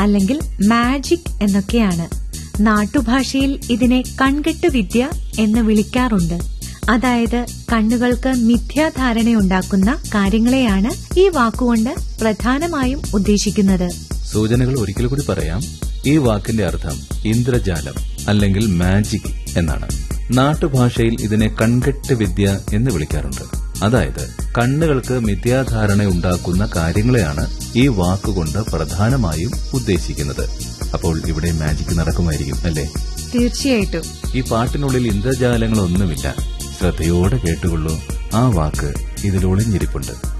അല്ലെങ്കിൽ മാജിക് എന്നൊക്കെയാണ് നാട്ടുഭാഷയിൽ ഇതിനെ കൺകെട്ട് വിദ്യ എന്ന് വിളിക്കാറുണ്ട് അതായത് കണ്ണുകൾക്ക് മിഥ്യാധാരണയുണ്ടാക്കുന്ന കാര്യങ്ങളെയാണ് ഈ വാക്കുകൊണ്ട് പ്രധാനമായും ഉദ്ദേശിക്കുന്നത് സൂചനകൾ ഒരിക്കൽ കൂടി പറയാം ഈ വാക്കിന്റെ അർത്ഥം ഇന്ദ്രജാലം അല്ലെങ്കിൽ മാജിക് എന്നാണ് നാട്ടുഭാഷയിൽ ഇതിനെ കൺകെട്ട് വിദ്യ എന്ന് വിളിക്കാറുണ്ട് അതായത് കണ്ണുകൾക്ക് മിഥ്യാധാരണ ഉണ്ടാക്കുന്ന കാര്യങ്ങളെയാണ് ഈ വാക്കുകൊണ്ട് പ്രധാനമായും ഉദ്ദേശിക്കുന്നത് അപ്പോൾ ഇവിടെ മാജിക് നടക്കുമായിരിക്കും അല്ലേ തീർച്ചയായിട്ടും ഈ പാട്ടിനുള്ളിൽ ഇന്ദ്രജാലങ്ങളൊന്നുമില്ല ശ്രദ്ധയോടെ കേട്ടുകൊള്ളൂ ആ വാക്ക് ഇതിൽ ഒളിഞ്ഞിരിപ്പുണ്ട്